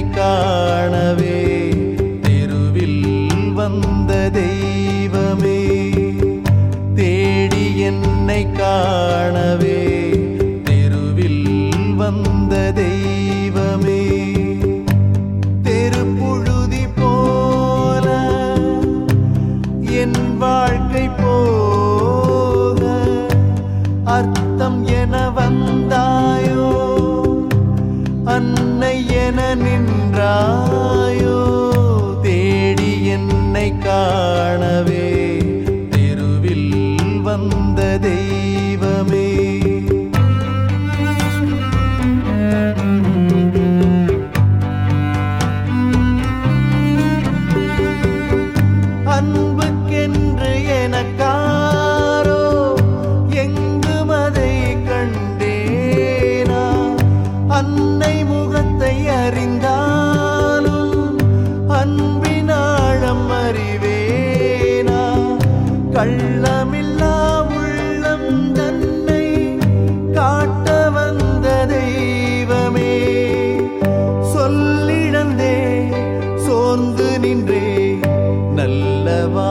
என்னை காணவே தெருவில் வந்த தெய்வமே தேடி என்னை காணவே தெருவில் வந்த தெய்வமே தெருப்புழுதி போல என் வாழ்க்கை போக அர்த்தம் என வந்தாயோ அன்னை என நின்றாயோ தேடி என்னை காணவே தெருவில் வந்த தெய்வமே அன்புக்கென்று எனக்காரோ எங்கும் அதை கண்டேனா அன்னை முகத்தை அறிந்தாலும் அன்பினாழம் அறிவேனா கள்ளமில்லா உள்ளம் தன்னை காட்ட வந்த தெய்வமே சொல்லிழந்தே சோர்ந்து நின்றே நல்ல